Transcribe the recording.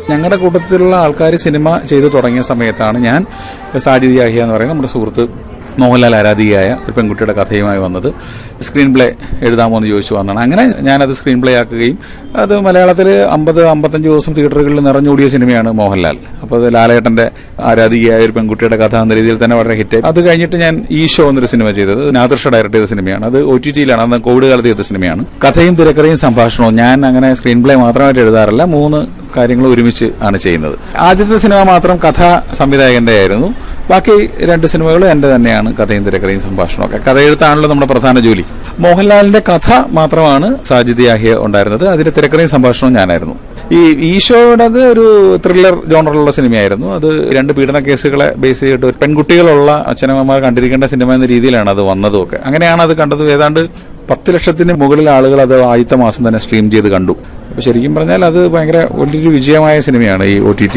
ഞങ്ങളുടെ കൂട്ടത്തിലുള്ള ആൾക്കാർ സിനിമ ചെയ്തു തുടങ്ങിയ സമയത്താണ് ഞാൻ സാജിദ് യാഹിയ എന്ന് പറയുന്ന നമ്മുടെ സുഹൃത്ത് മോഹൻലാൽ ആരാധികയായ ഒരു പെൺകുട്ടിയുടെ കഥയുമായി വന്നത് സ്ക്രീൻ പ്ലേ എഴുതാമോ എന്ന് ചോദിച്ചു വന്നതാണ് അങ്ങനെ ഞാനത് സ്ക്രീൻ പ്ലേ ആക്കുകയും അത് മലയാളത്തിൽ അമ്പത് അമ്പത്തഞ്ച് ദിവസം തിയേറ്ററുകളിൽ നിറഞ്ഞോടിയ സിനിമയാണ് മോഹൻലാൽ അപ്പോൾ അത് ലാലേട്ടന്റെ ആരാധികയായ ഒരു പെൺകുട്ടിയുടെ കഥ എന്ന രീതിയിൽ തന്നെ വളരെ ഹിറ്റ് അത് കഴിഞ്ഞിട്ട് ഞാൻ ഈ ഷോ എന്നൊരു സിനിമ ചെയ്തത് നാദർഷ ഡയറക്ട് ചെയ്ത സിനിമയാണ് അത് ഒ ടി ടിയിലാണ് അന്ന് കോവിഡ് കാലത്ത് ചെയ്ത സിനിമയാണ് കഥയും തിരക്കഥയും സംഭാഷണവും ഞാൻ അങ്ങനെ സ്ക്രീൻ പ്ലേ മാത്രമായിട്ട് എഴുതാറില്ല മൂന്ന് കാര്യങ്ങൾ ഒരുമിച്ച് ആണ് ചെയ്യുന്നത് ആദ്യത്തെ സിനിമ മാത്രം കഥ സംവിധായകന്റെ ആയിരുന്നു ബാക്കി രണ്ട് സിനിമകളും എന്റെ തന്നെയാണ് കഥയും തിരക്കഥയും സംഭാഷണവും ഒക്കെ കഥ എഴുത്താണല്ലോ നമ്മുടെ പ്രധാന ജോലി മോഹൻലാലിന്റെ കഥ മാത്രമാണ് സാജിദ് യാഹിയ ഉണ്ടായിരുന്നത് അതിന്റെ തിരക്കഥയും സംഭാഷണവും ഞാനായിരുന്നു ഈ ഈശോയുടേത് ഒരു ത്രില്ലർ ജോണറിലുള്ള സിനിമയായിരുന്നു അത് രണ്ട് പീഡന കേസുകളെ ബേസ് ചെയ്തിട്ട് ഒരു പെൺകുട്ടികളുള്ള അച്ഛനമ്മമാർ കണ്ടിരിക്കേണ്ട സിനിമ എന്ന രീതിയിലാണ് അത് വന്നതും ഒക്കെ അങ്ങനെയാണ് അത് കണ്ടത് ഏതാണ്ട് പത്ത് ലക്ഷത്തിന് മുകളിൽ ആളുകൾ അത് ആദ്യത്തെ മാസം തന്നെ സ്ട്രീം ചെയ്ത് കണ്ടു അപ്പൊ ശരിക്കും പറഞ്ഞാൽ അത് ഭയങ്കര വലിയൊരു വിജയമായ സിനിമയാണ് ഈ ഒ ടി ടി